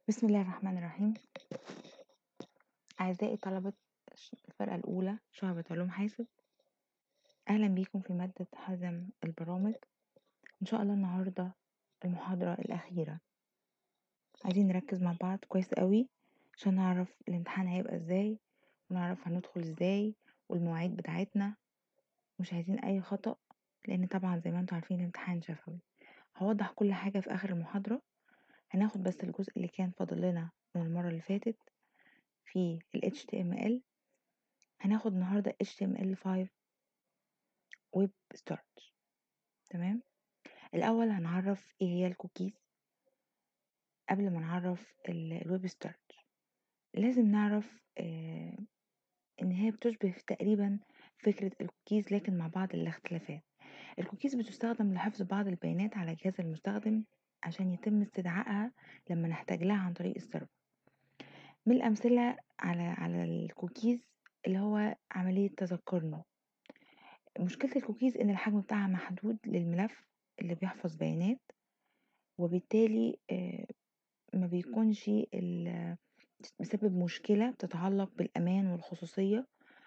بسم الله الرحمن الرحيم أعزائي طلبة الفرقة الأولى شعبة علوم حاسب أهلا بيكم في مادة هضم البرامج إن شاء الله النهاردة المحاضرة الأخيرة عايزين نركز مع بعض كويس قوي عشان نعرف الامتحان هيبقى ازاي ونعرف هندخل ازاي والمواعيد بتاعتنا مش عايزين أي خطأ لأن طبعا زي ما انتوا عارفين الامتحان شفوي هوضح كل حاجة في آخر المحاضرة هناخد بس الجزء اللي كان فاضل لنا من المرة اللي فاتت في ال HTML هناخد النهاردة HTML5 ويب ستارت تمام الأول هنعرف ايه هي الكوكيز قبل ما نعرف الويب ستارت لازم نعرف آه ان هي بتشبه تقريبا فكرة الكوكيز لكن مع بعض الاختلافات الكوكيز بتستخدم لحفظ بعض البيانات على جهاز المستخدم عشان يتم استدعائها لما نحتاج لها عن طريق السيرفر من الأمثلة على على الكوكيز اللي هو عملية تذكرنا مشكلة الكوكيز إن الحجم بتاعها محدود للملف اللي بيحفظ بيانات وبالتالي ما بيكونش بسبب مشكلة بتتعلق بالأمان والخصوصية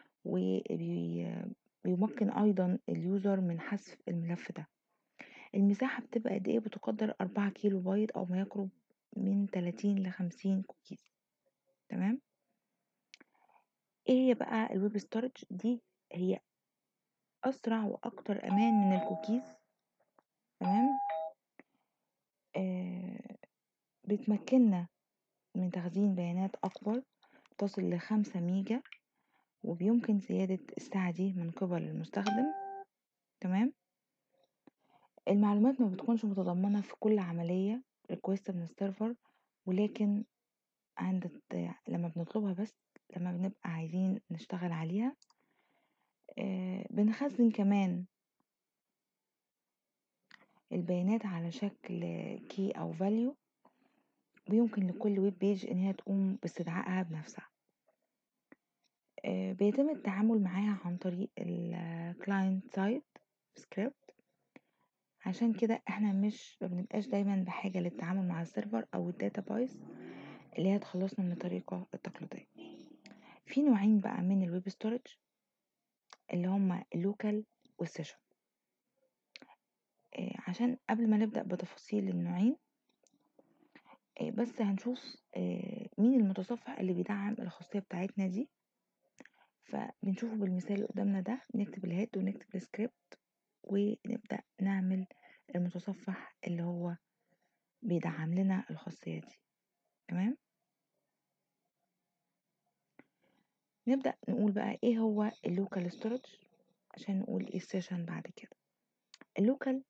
وبيمكن أيضا اليوزر من حذف الملف ده المساحة بتبقى قد ايه بتقدر أربعة كيلو بايت أو ما يقرب من تلاتين لخمسين كوكيز تمام ايه هي بقى الويب ستورج دي هي أسرع وأكتر أمان من الكوكيز تمام آه بتمكننا من تخزين بيانات أكبر تصل لخمسة ميجا وبيمكن زيادة السعة دي من قبل المستخدم تمام المعلومات ما بتكونش متضمنة في كل عملية ريكوست من السيرفر ولكن عند لما بنطلبها بس لما بنبقى عايزين نشتغل عليها آه بنخزن كمان البيانات على شكل كي او فاليو ويمكن لكل ويب بيج ان هي تقوم باستدعائها بنفسها آه بيتم التعامل معاها عن طريق الكلاينت سايد سكريبت عشان كده احنا مش ما بنبقاش دايما بحاجه للتعامل مع السيرفر او الداتابايس اللي هي تخلصنا من الطريقه التقليديه في نوعين بقى من الويب ستورج اللي هما اللوكال والسيشن آه عشان قبل ما نبدا بتفاصيل النوعين آه بس هنشوف آه مين المتصفح اللي بيدعم الخاصيه بتاعتنا دي فبنشوفه بالمثال اللي قدامنا ده نكتب الهيد ونكتب السكريبت ونبدأ نعمل المتصفح اللي هو بيدعم لنا الخاصية دي تمام نبدأ نقول بقى ايه هو اللوكال ستورج عشان نقول ايه السيشن بعد كده اللوكال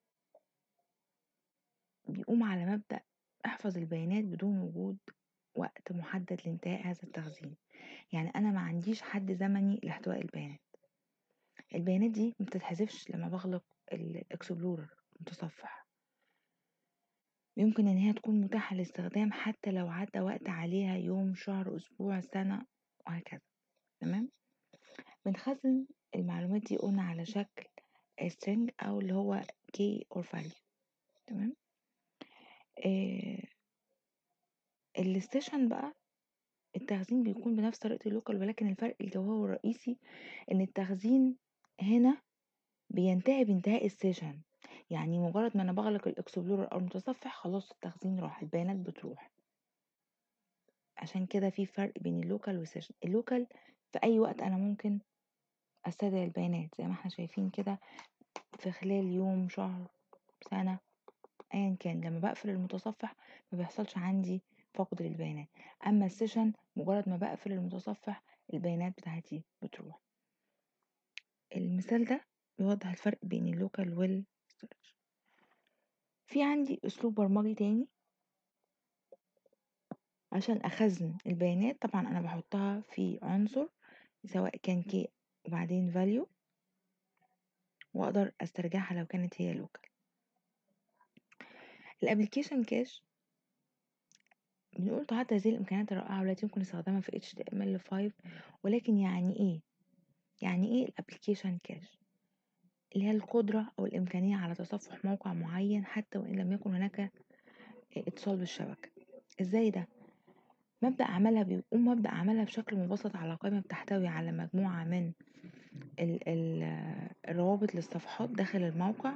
بيقوم على مبدأ احفظ البيانات بدون وجود وقت محدد لانتهاء هذا التخزين يعني انا ما عنديش حد زمني لاحتواء البيانات البيانات دي ما بتتحذفش لما بغلق الاكسبلورر متصفح يمكن ان هي تكون متاحة للاستخدام حتى لو عدى وقت عليها يوم شهر اسبوع سنة وهكذا تمام بنخزن المعلومات دي قلنا على شكل string او اللي هو key or value تمام إيه الستيشن بقى التخزين بيكون بنفس طريقة اللوكال ولكن الفرق الجوهري الرئيسي ان التخزين هنا بينتهي بانتهاء السيشن يعني مجرد ما انا بغلق الاكسبلورر او المتصفح خلاص التخزين راح البيانات بتروح عشان كده في فرق بين اللوكال والسيشن اللوكال في اي وقت انا ممكن استدعي البيانات زي ما احنا شايفين كده في خلال يوم شهر سنة ايا كان لما بقفل المتصفح ما بيحصلش عندي فقد للبيانات اما السيشن مجرد ما بقفل المتصفح البيانات بتاعتي بتروح المثال ده بيوضح الفرق بين اللوكال والستورج في عندي اسلوب برمجي تاني عشان اخزن البيانات طبعا انا بحطها في عنصر سواء كان كي وبعدين value واقدر استرجعها لو كانت هي لوكال الابلكيشن كاش بنقول تعد هذه الامكانيات الرائعه والتي يمكن استخدامها في HTML5 ولكن يعني ايه يعني ايه الابلكيشن كاش اللي هي القدرة أو الإمكانية على تصفح موقع معين حتى وإن لم يكن هناك اتصال بالشبكة ازاي ده مبدأ عملها بيقوم مبدأ عملها بشكل مبسط على قائمة بتحتوي على مجموعة من ال ال الروابط للصفحات داخل الموقع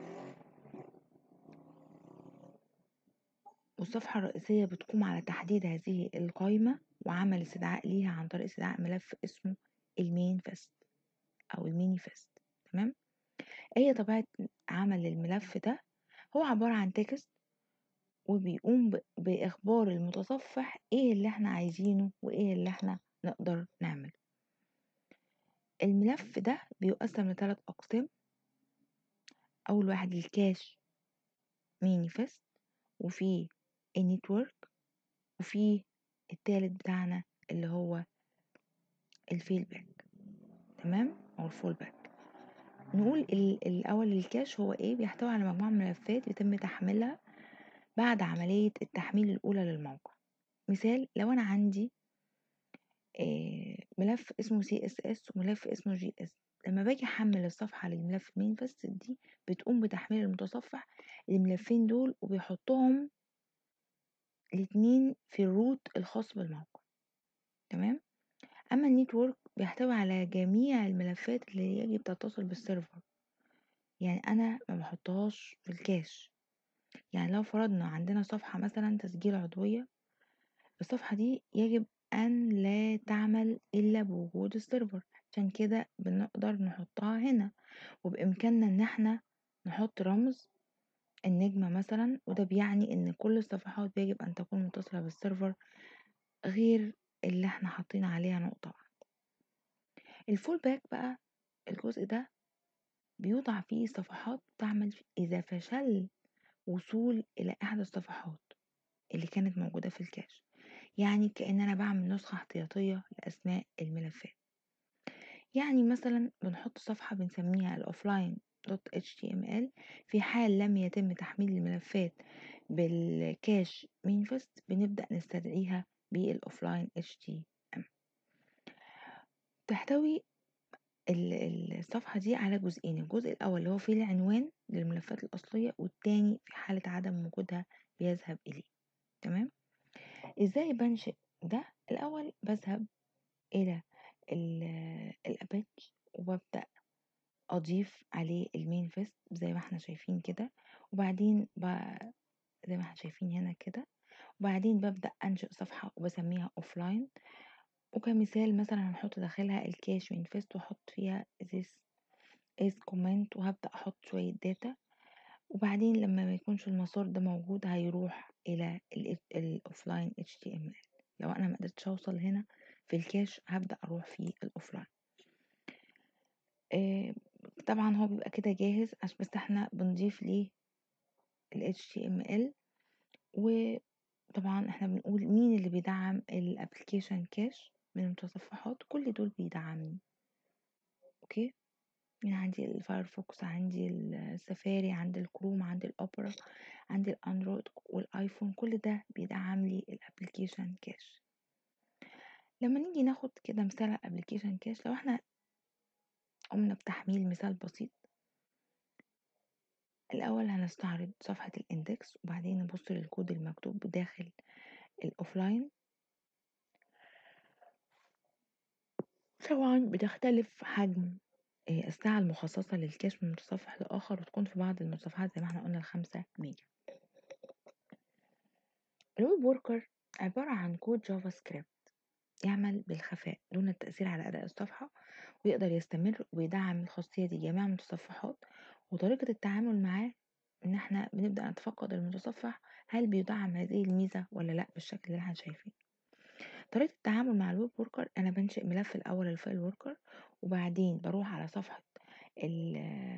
والصفحة الرئيسية بتقوم على تحديد هذه القائمة وعمل استدعاء ليها عن طريق استدعاء ملف اسمه المين فيست أو الميني فيست تمام أي طبيعة عمل الملف ده هو عبارة عن تكست وبيقوم بإخبار المتصفح إيه اللي احنا عايزينه وإيه اللي احنا نقدر نعمله الملف ده بيقسم لثلاث أقسام أول واحد الكاش مانيفست وفي النتورك وفي التالت بتاعنا اللي هو الفيلباك تمام أو الفول باك نقول الأول الكاش هو إيه بيحتوي على مجموعة من الملفات يتم تحميلها بعد عملية التحميل الأولى للموقع مثال لو أنا عندي ملف اسمه CSS وملف اسمه JS لما باجي احمل الصفحة للملف مين بس دي بتقوم بتحميل المتصفح الملفين دول وبيحطهم الاتنين في الروت الخاص بالموقع تمام اما النيتورك بيحتوي على جميع الملفات اللي يجب تتصل بالسيرفر يعني انا ما بحطهاش في الكاش يعني لو فرضنا عندنا صفحة مثلا تسجيل عضوية الصفحة دي يجب أن لا تعمل إلا بوجود السيرفر عشان كده بنقدر نحطها هنا وبإمكاننا إن احنا نحط رمز النجمة مثلا وده بيعني إن كل الصفحات يجب أن تكون متصلة بالسيرفر غير اللي احنا حاطين عليها نقطة واحدة الفول باك بقى الجزء ده بيوضع فيه صفحات تعمل إذا فشل وصول إلى إحدى الصفحات اللي كانت موجودة في الكاش يعني كأن أنا بعمل نسخة احتياطية لأسماء الملفات يعني مثلا بنحط صفحة بنسميها الأوفلاين دوت html في حال لم يتم تحميل الملفات بالكاش مينفست بنبدأ نستدعيها بالأوفلاين html تحتوي الصفحة دي على جزئين الجزء الأول اللي هو فيه العنوان للملفات الأصلية والتاني في حالة عدم وجودها بيذهب إليه تمام ازاي بنشئ ده الأول بذهب إلى الأباتش وببدأ أضيف عليه المين فيست زي ما احنا شايفين كده وبعدين زي ما احنا شايفين هنا كده وبعدين ببدأ أنشئ صفحة وبسميها أوفلاين وكمثال مثلا هنحط داخلها الكاش من فيست واحط فيها this is comment وهبدأ احط شوية داتا وبعدين لما ما يكونش المسار ده موجود هيروح الى الاوفلاين HTML لو انا ما قدرتش اوصل هنا في الكاش هبدأ اروح في الاوفلاين آه طبعا هو بيبقى كده جاهز عشان بس احنا بنضيف ليه ال HTML وطبعا احنا بنقول مين اللي بيدعم الابلكيشن كاش من المتصفحات كل دول بيدعمني اوكي من عندي الفايرفوكس عندي السفاري عندي الكروم عندي الاوبرا عندي الاندرويد والايفون كل ده بيدعم لي الابلكيشن كاش لما نيجي ناخد كده مثال على الابلكيشن كاش لو احنا قمنا بتحميل مثال بسيط الاول هنستعرض صفحة الاندكس وبعدين نبص للكود المكتوب داخل الاوفلاين طبعا بتختلف حجم الساعة المخصصة للكاش من متصفح لآخر وتكون في بعض المتصفحات زي ما احنا قلنا الخمسة ميجا الويب وركر عبارة عن كود جافا سكريبت يعمل بالخفاء دون التأثير على أداء الصفحة ويقدر يستمر ويدعم الخاصية دي جميع المتصفحات وطريقة التعامل معاه إن احنا بنبدأ نتفقد المتصفح هل بيدعم هذه الميزة ولا لأ بالشكل اللي احنا شايفين طريقة التعامل مع الويب وركر أنا بنشئ ملف الأول الفايل وركر وبعدين بروح على صفحة ال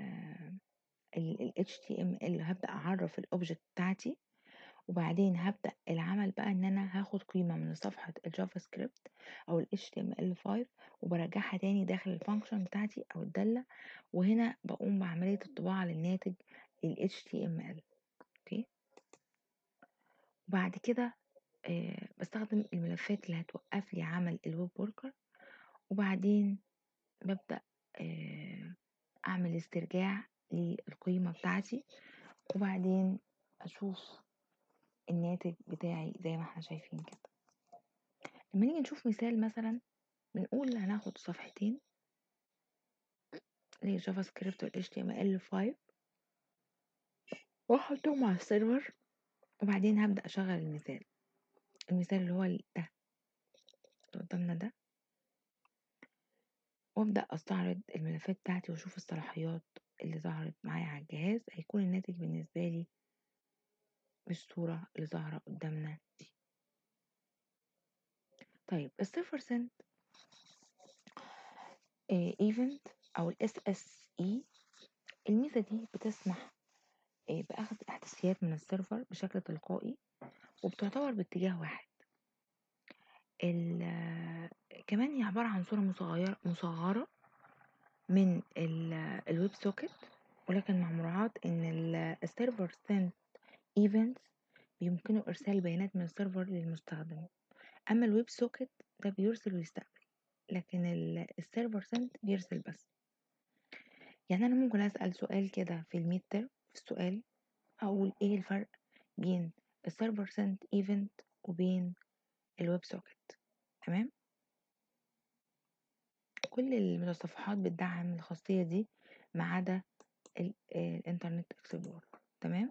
ال HTML هبدأ أعرف الأوبجكت بتاعتي وبعدين هبدأ العمل بقى إن أنا هاخد قيمة من صفحة الجافا سكريبت أو ال HTML5 وبرجعها تاني داخل الفانكشن بتاعتي أو الدالة وهنا بقوم بعملية الطباعة للناتج ال HTML أوكي وبعد كده آه بستخدم الملفات اللي هتوقف لي عمل الويب وركر وبعدين ببدأ آه أعمل استرجاع للقيمة بتاعتي وبعدين أشوف الناتج بتاعي زي ما احنا شايفين كده لما نيجي نشوف مثال مثلا بنقول هناخد صفحتين اللي هي جافا سكريبت وال HTML5 واحطهم على السيرفر وبعدين هبدأ أشغل المثال المثال اللي هو ده اللي قدامنا ده وابدأ استعرض الملفات بتاعتي واشوف الصلاحيات اللي ظهرت معايا على الجهاز هيكون الناتج بالنسبة لي بالصورة اللي ظاهرة قدامنا دي طيب السيرفر سنت ايفنت او الاس اس اي الميزة دي بتسمح آه، بأخذ إحداثيات من السيرفر بشكل تلقائي وبتعتبر باتجاه واحد ال- كمان هي عبارة عن صورة مصغرة مصغرة من ال- الويب سوكت ولكن مع مراعاة ان ال- السيرفر سنت ايفنتس بيمكنه ارسال بيانات من السيرفر للمستخدم اما الويب سوكت ده بيرسل ويستقبل لكن ال- السيرفر سنت بيرسل بس يعني انا ممكن اسال سؤال كده في الميد ترم في السؤال اقول ايه الفرق بين السيرفر سنت ايفنت وبين الويب سوكت تمام كل المتصفحات بتدعم الخاصية دي ما عدا ال- آه، الانترنت اكسبلور تمام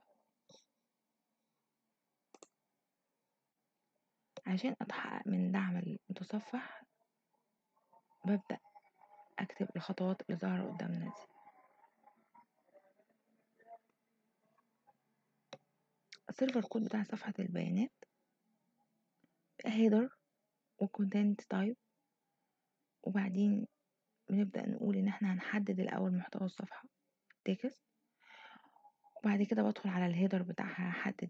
عشان اتحقق من دعم المتصفح ببدأ اكتب الخطوات اللي ظاهرة قدامنا دي السيرفر كود بتاع صفحة البيانات هيدر وكونتنت تايب وبعدين بنبدأ نقول ان احنا هنحدد الاول محتوى الصفحة تكست وبعد كده بدخل على الهيدر بتاعها هحدد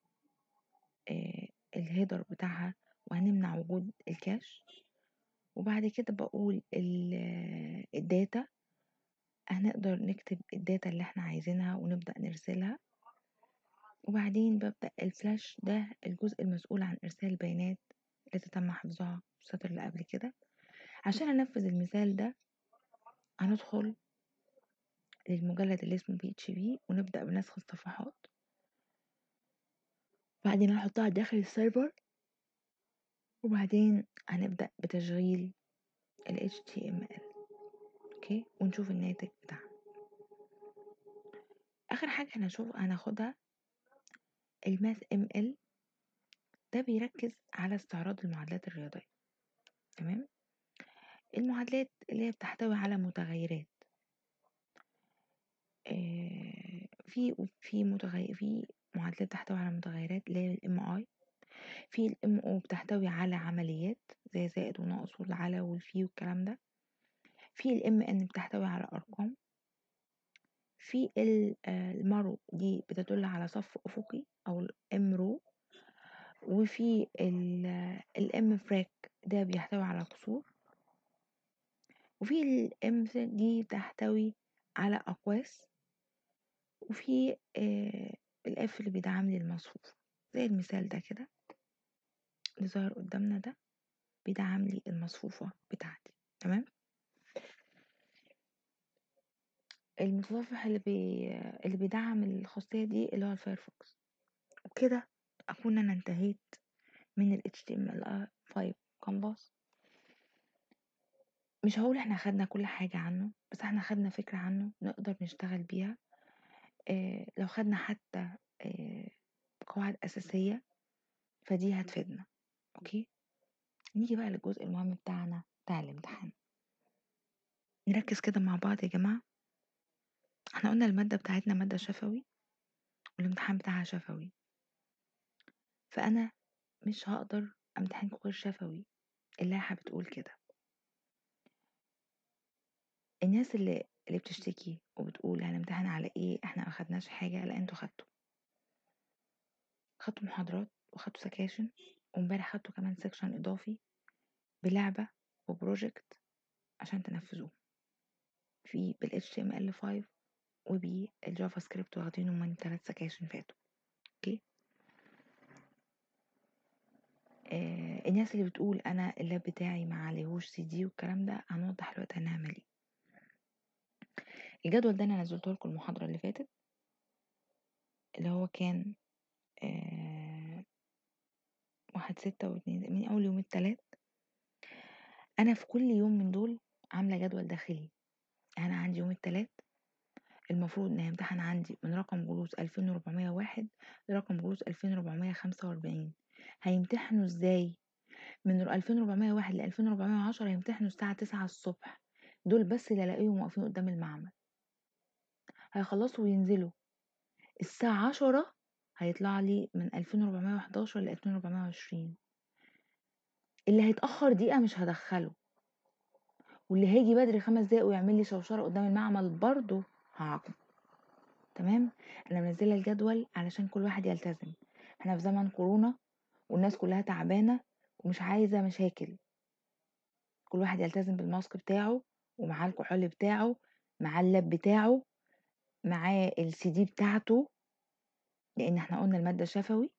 آه الهيدر بتاعها وهنمنع وجود الكاش وبعد كده بقول ال- الداتا هنقدر نكتب الداتا اللي احنا عايزينها ونبدأ نرسلها وبعدين ببدأ الفلاش ده الجزء المسؤول عن إرسال البيانات التي تم حفظها في السطر اللي قبل كده عشان أنفذ المثال ده هندخل للمجلد اللي اسمه بي اتش بي ونبدأ بنسخ الصفحات بعدين هنحطها داخل السيرفر وبعدين هنبدأ بتشغيل ال HTML اوكي ونشوف الناتج بتاعنا اخر حاجة هنشوف هناخدها الماث ام ال ده بيركز على استعراض المعادلات الرياضية تمام المعادلات اللي هي بتحتوي على متغيرات آه، في في متغير في معادلات بتحتوي على متغيرات اللي هي الام اي في الام او بتحتوي على عمليات زي زائد وناقص والعلى والفي والكلام ده في الام ان بتحتوي على ارقام في ال- آه، المارو دي بتدل على صف افقي او الام رو وفي الام فراك ده بيحتوي على كسور وفي الام دي تحتوي على اقواس وفي آه الاف اللي بيدعم لي المصفوفة زي المثال ده كده اللي ظاهر قدامنا ده بيدعم لي المصفوفة بتاعتي تمام المتصفح اللي بي اللي بيدعم الخاصية دي اللي هو الفايرفوكس وكده أكون أنا انتهيت من ال HTML5 كانفاس مش هقول احنا خدنا كل حاجة عنه بس احنا خدنا فكرة عنه نقدر نشتغل بيها اه لو خدنا حتى اه قواعد أساسية فدي هتفيدنا اوكي نيجي بقى للجزء المهم بتاعنا بتاع الامتحان نركز كده مع بعض يا جماعة احنا قلنا المادة بتاعتنا مادة شفوي والامتحان بتاعها شفوي فأنا مش هقدر امتحنكم غير شفوي اللائحة بتقول كده الناس اللي اللي بتشتكي وبتقول هنمتحن على ايه احنا ما خدناش حاجة لا انتوا خدتوا خدتوا محاضرات وخدتوا سكاشن وامبارح خدتوا كمان سكشن اضافي بلعبة وبروجكت عشان تنفذوه في بال HTML5 وبالجافا سكريبت واخدينه من ثلاث سكاشن فاتوا اوكي آه الناس اللي بتقول انا اللاب بتاعي ما عليهوش سي دي والكلام ده هنوضح دلوقتي هنعمل ايه الجدول ده انا نزلته لكم المحاضرة اللي فاتت اللي هو كان آه واحد ستة واتنين من أول يوم التلات أنا في كل يوم من دول عاملة جدول داخلي أنا عندي يوم التلات المفروض إن هيمتحن عندي من رقم جلوس ألفين وربعمية واحد لرقم جلوس ألفين وربعمية خمسة وأربعين هيمتحنوا ازاي من ألفين وربعمية واحد لألفين وربعمية وعشرة هيمتحنوا الساعة تسعة الصبح دول بس اللي ألاقيهم واقفين قدام المعمل هيخلصوا وينزلوا الساعة عشرة هيطلع لي من ألفين وربعمية وحداشر لألفين وربعمية وعشرين اللي هيتأخر دقيقة مش هدخله واللي هيجي بدري خمس دقايق ويعمل لي شوشرة قدام المعمل برضه هعاقبه تمام انا منزله الجدول علشان كل واحد يلتزم احنا في زمن كورونا والناس كلها تعبانه ومش عايزه مشاكل كل واحد يلتزم بالماسك بتاعه ومعاه الكحول بتاعه معاه اللاب بتاعه معاه السي دي بتاعته لان احنا قلنا الماده الشفوي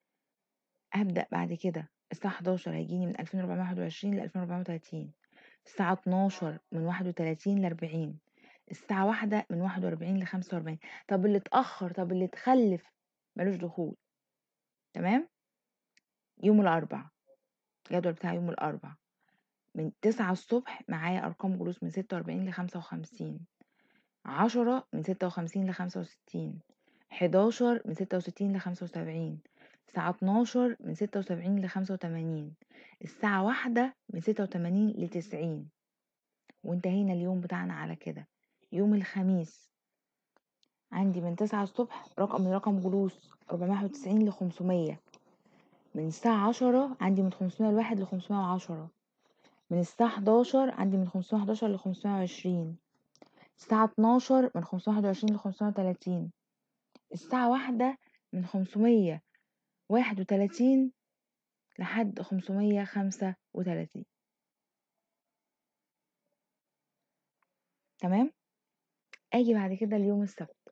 هبدا بعد كده الساعه 11 هيجيني من 2421 ل 2430 الساعه 12 من 31 ل 40 الساعة واحدة من واحد وأربعين لخمسة وأربعين طب اللي اتأخر طب اللي اتخلف ملوش دخول تمام يوم الأربع الجدول بتاع يوم الأربع من تسعة الصبح معايا أرقام جلوس من ستة وأربعين لخمسة وخمسين عشرة من ستة وخمسين لخمسة وستين حداشر من ستة وستين لخمسة وسبعين الساعة اتناشر من ستة وسبعين لخمسة وتمانين الساعة واحدة من ستة وتمانين لتسعين وانتهينا اليوم بتاعنا على كده يوم الخميس عندي من تسعة الصبح رقم من رقم جلوس أربعمية واحد وتسعين لخمسمية من الساعة عشرة عندي من خمسمية لواحد لخمسمية وعشرة من الساعة حداشر عندي من خمسمية وحداشر لخمسمية وعشرين الساعة اتناشر من خمسمية واحد وعشرين لخمسمية وتلاتين الساعة واحدة من خمسمية واحد وتلاتين لحد خمسمية خمسة وتلاتين تمام اجي بعد كده اليوم السبت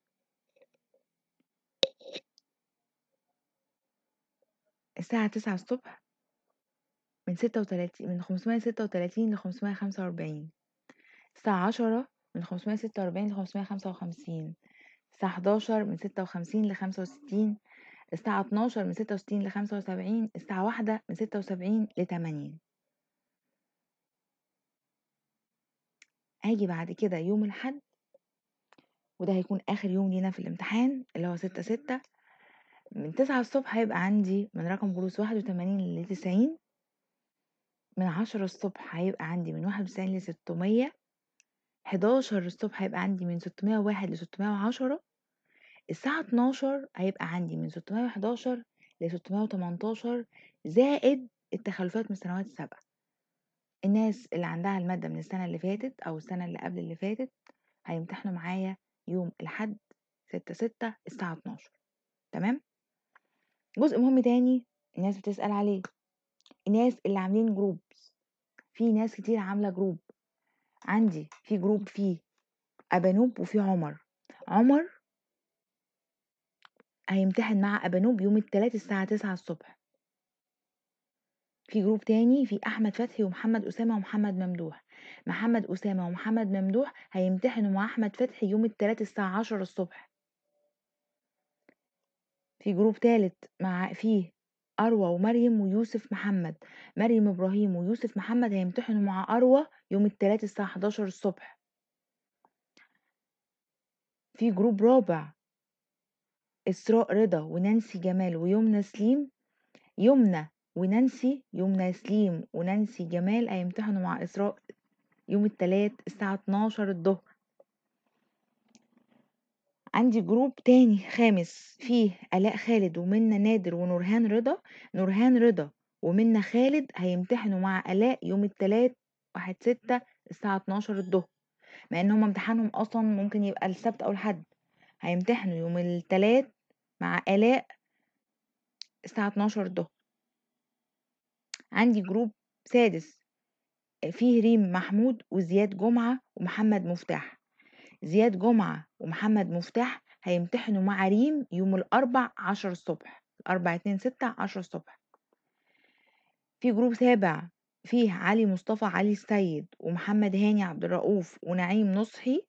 الساعة تسعة الصبح من ستة وتلاتين من خمسمية ستة وتلاتين لخمسمية خمسة وأربعين الساعة عشرة من خمسمية ستة وأربعين لخمسمية خمسة وخمسين الساعة حداشر من ستة وخمسين لخمسة وستين الساعة اتناشر من ستة وستين لخمسة وسبعين الساعة واحدة من ستة وسبعين لتمانين هاجي بعد كده يوم الحد وده هيكون آخر يوم لينا في الامتحان اللي هو ستة ستة من تسعة الصبح هيبقى عندي من رقم جلوس واحد وتمانين لتسعين من عشرة الصبح هيبقى عندي من واحد وتسعين لستمية حداشر الصبح هيبقى عندي من ستمية وواحد لستمية وعشرة الساعة اتناشر هيبقى عندي من ستمية وحداشر لستمية وتمنتاشر زائد التخلفات من السنوات السابقة الناس اللي عندها المادة من السنة اللي فاتت أو السنة اللي قبل اللي فاتت هيمتحنوا معايا يوم الحد ستة ستة الساعة اتناشر تمام جزء مهم تاني الناس بتسأل عليه الناس اللي عاملين جروب في ناس كتير عاملة جروب عندي في جروب فيه أبانوب وفي عمر عمر هيمتحن مع أبانوب يوم التلات الساعة تسعة الصبح في جروب تاني في أحمد فتحي ومحمد أسامة ومحمد ممدوح محمد أسامة ومحمد ممدوح هيمتحنوا مع أحمد فتحي يوم التلات الساعة عشرة الصبح في جروب تالت مع فيه أروى ومريم ويوسف محمد مريم إبراهيم ويوسف محمد هيمتحنوا مع أروى يوم التلات الساعة 11 الصبح في جروب رابع إسراء رضا ونانسي جمال ويمنى سليم يمنى ونانسي يمنى سليم ونانسي جمال هيمتحنوا مع إسراء يوم التلات الساعة 12 الظهر عندي جروب تاني خامس فيه آلاء خالد ومنى نادر ونورهان رضا نورهان رضا ومنى خالد هيمتحنوا مع آلاء يوم التلات واحد ستة الساعة 12 الظهر مع ان هما امتحانهم اصلا ممكن يبقى السبت او الحد هيمتحنوا يوم التلات مع آلاء الساعة 12 الظهر عندي جروب سادس فيه ريم محمود وزياد جمعة ومحمد مفتاح زياد جمعة ومحمد مفتاح هيمتحنوا مع ريم يوم الأربع عشر الصبح الأربع اتنين ستة عشر الصبح في جروب سابع فيه علي مصطفى علي السيد ومحمد هاني عبد الرؤوف ونعيم نصحي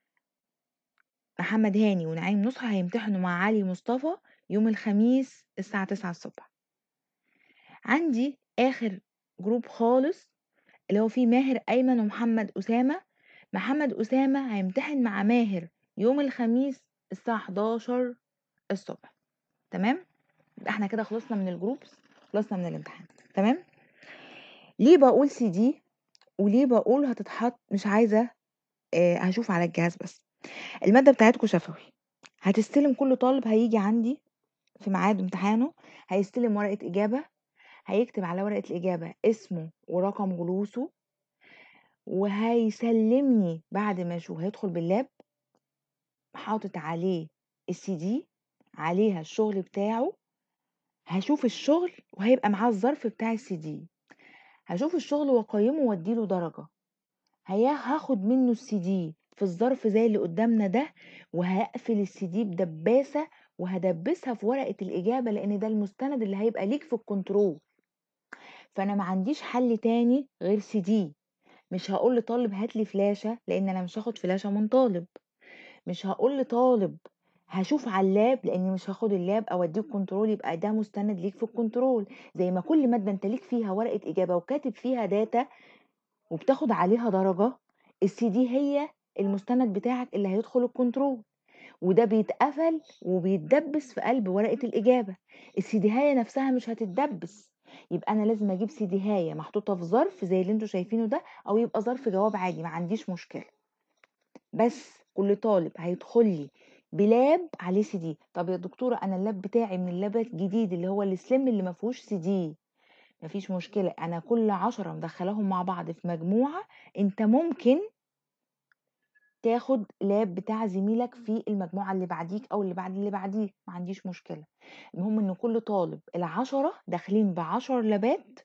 محمد هاني ونعيم نصحي هيمتحنوا مع علي مصطفى يوم الخميس الساعة تسعة الصبح عندي آخر جروب خالص اللي هو فيه ماهر أيمن ومحمد أسامة محمد أسامة هيمتحن مع ماهر يوم الخميس الساعة 11 الصبح تمام يبقى احنا كده خلصنا من الجروبس خلصنا من الامتحان تمام ليه بقول سي دي وليه بقول هتتحط مش عايزة آه هشوف على الجهاز بس المادة بتاعتكم شفوي هتستلم كل طالب هيجي عندي في ميعاد امتحانه هيستلم ورقة إجابة هيكتب على ورقة الإجابة اسمه ورقم جلوسه وهيسلمني بعد ما يشوف هيدخل باللاب حاطط عليه السي دي عليها الشغل بتاعه هشوف الشغل وهيبقى معاه الظرف بتاع السي دي هشوف الشغل واقيمه واديله درجة هيا هاخد منه السي دي في الظرف زي اللي قدامنا ده وهقفل السي دي بدباسة وهدبسها في ورقة الإجابة لأن ده المستند اللي هيبقى ليك في الكنترول فأنا ما عنديش حل تاني غير سي دي مش هقول لطالب هات لي فلاشة لأن أنا مش هاخد فلاشة من طالب مش هقول لطالب هشوف على اللاب لاني مش هاخد اللاب او اديك كنترول يبقى ده مستند ليك في الكنترول زي ما كل ماده انت ليك فيها ورقه اجابه وكاتب فيها داتا وبتاخد عليها درجه السي دي هي المستند بتاعك اللي هيدخل الكنترول وده بيتقفل وبيتدبس في قلب ورقه الاجابه السي دي هايه نفسها مش هتتدبس يبقى انا لازم اجيب سي دي هايه محطوطه في ظرف زي اللي انتوا شايفينه ده او يبقى ظرف جواب عادي ما عنديش مشكله بس كل طالب هيدخل لي بلاب عليه سي دي طب يا دكتوره انا اللاب بتاعي من اللابات الجديد اللي هو السلم اللي ما فيهوش سي دي مفيش مشكله انا كل عشرة مدخلاهم مع بعض في مجموعه انت ممكن تاخد لاب بتاع زميلك في المجموعه اللي بعديك او اللي بعد اللي بعديك ما عنديش مشكله المهم ان كل طالب العشرة داخلين بعشر لابات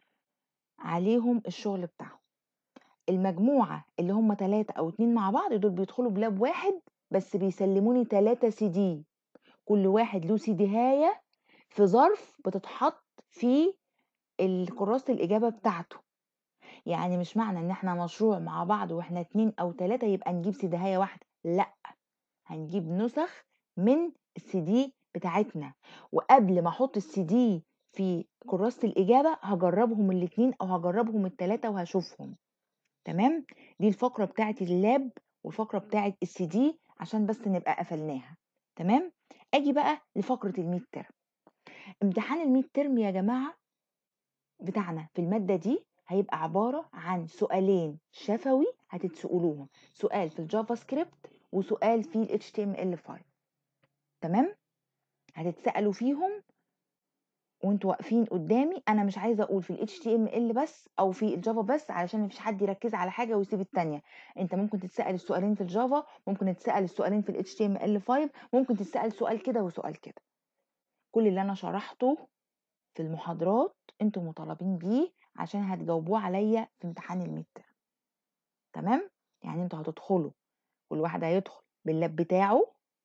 عليهم الشغل بتاعهم المجموعة اللي هم تلاتة أو اتنين مع بعض دول بيدخلوا بلاب واحد بس بيسلموني تلاتة سي دي كل واحد له سي دي هاية في ظرف بتتحط في كراسة الإجابة بتاعته يعني مش معنى إن احنا مشروع مع بعض واحنا اتنين أو تلاتة يبقى نجيب سي دي هاية واحدة لأ هنجيب نسخ من السي دي بتاعتنا وقبل ما احط السي دي في كراسة الإجابة هجربهم الاتنين أو هجربهم التلاتة وهشوفهم تمام دي الفقرة بتاعة اللاب والفقرة بتاعة السي دي عشان بس نبقى قفلناها تمام اجي بقى لفقرة الميد ترم امتحان الميد ترم يا جماعة بتاعنا في المادة دي هيبقى عبارة عن سؤالين شفوي هتتسألوهم سؤال في الجافا سكريبت وسؤال في ال HTML5 تمام هتتسألوا فيهم وانتوا واقفين قدامي انا مش عايزه اقول في ال HTML بس او في الجافا بس علشان مفيش حد يركز على حاجه ويسيب التانية انت ممكن تتسال السؤالين في الجافا ممكن تتسال السؤالين في ال HTML5 ممكن تتسال سؤال كده وسؤال كده كل اللي انا شرحته في المحاضرات انتوا مطالبين بيه عشان هتجاوبوه عليا في امتحان الميد تمام يعني انتوا هتدخلوا كل واحد هيدخل باللاب بتاعه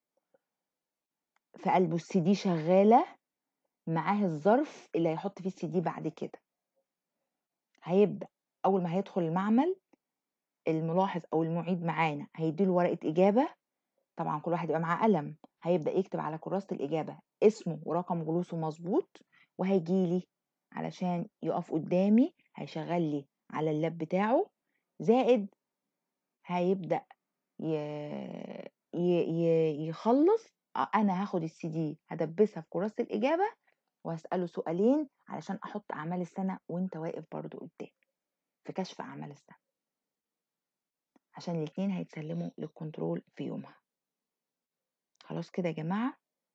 في قلبه السي دي شغاله معاه الظرف اللي هيحط فيه السي دي بعد كده هيبدأ أول ما هيدخل المعمل الملاحظ أو المعيد معانا هيديله ورقة إجابة طبعا كل واحد يبقى معاه قلم هيبدأ يكتب على كراسة الإجابة اسمه ورقم جلوسه مظبوط وهيجيلي علشان يقف قدامي هيشغل لي على اللاب بتاعه زائد هيبدأ ي... ي... ي... يخلص انا هاخد السي دي هدبسها في كراسه الاجابه وهسأله سؤالين علشان أحط أعمال السنة وأنت واقف برضو قدامي في كشف أعمال السنة عشان الاتنين هيتسلموا للكنترول في يومها خلاص كده يا جماعة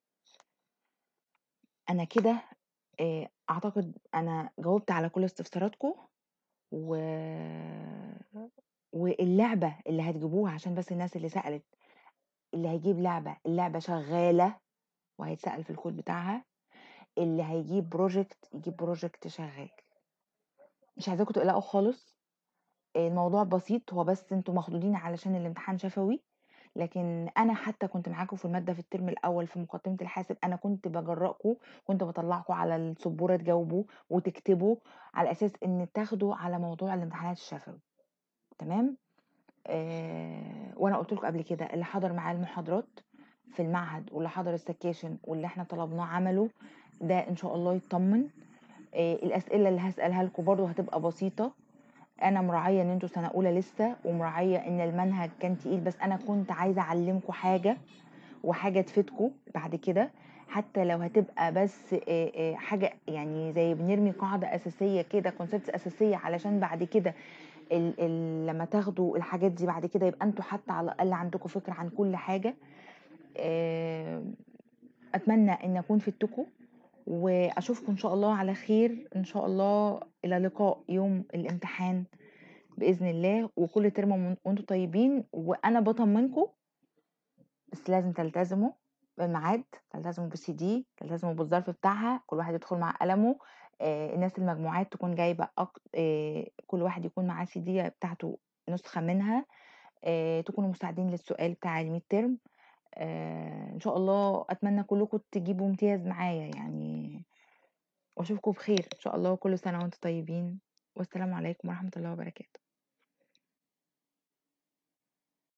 أنا كده أعتقد أنا جاوبت على كل استفساراتكم و... واللعبة اللي هتجيبوها عشان بس الناس اللي سألت اللي هيجيب لعبة اللعبة شغالة وهيتسأل في الكود بتاعها اللي هيجيب بروجكت يجيب بروجكت شغال مش عايزاكم تقلقوا خالص الموضوع بسيط هو بس انتوا مخدودين علشان الامتحان شفوي لكن انا حتى كنت معاكم في الماده في الترم الاول في مقدمه الحاسب انا كنت بجرأكم كنت بطلعكم على السبوره تجاوبوا وتكتبوا على اساس ان تاخدوا على موضوع الامتحانات الشفوي تمام آه وانا قلت لكم قبل كده اللي حضر معايا المحاضرات في المعهد واللي حضر السكاشن واللي احنا طلبناه عمله ده ان شاء الله يطمن آه، الاسئله اللي هسالها لكم برضو هتبقى بسيطه انا مراعيه ان انتوا سنه اولى لسه ومراعيه ان المنهج كان تقيل بس انا كنت عايزه اعلمكم حاجه وحاجه تفيدكم بعد كده حتى لو هتبقى بس آه، آه، حاجه يعني زي بنرمي قاعده اساسيه كده كونسبتس اساسيه علشان بعد كده ال ال لما تاخدوا الحاجات دي بعد كده يبقى انتوا حتى على الاقل عندكم فكره عن كل حاجه آه، اتمنى ان اكون فدتكم واشوفكم ان شاء الله على خير ان شاء الله الى لقاء يوم الامتحان باذن الله وكل ترم وانتم طيبين وانا بطمنكم بس لازم تلتزموا بالميعاد تلتزموا بالسي دي تلتزموا بالظرف بتاعها كل واحد يدخل مع قلمه آه، الناس المجموعات تكون جايبه أك... آه، كل واحد يكون معاه سي دي بتاعته نسخه منها آه، تكونوا مستعدين للسؤال بتاع الميد ترم ان شاء الله اتمنى كلكم تجيبوا امتياز معايا يعني واشوفكم بخير ان شاء الله كل سنه وانتم طيبين والسلام عليكم ورحمه الله وبركاته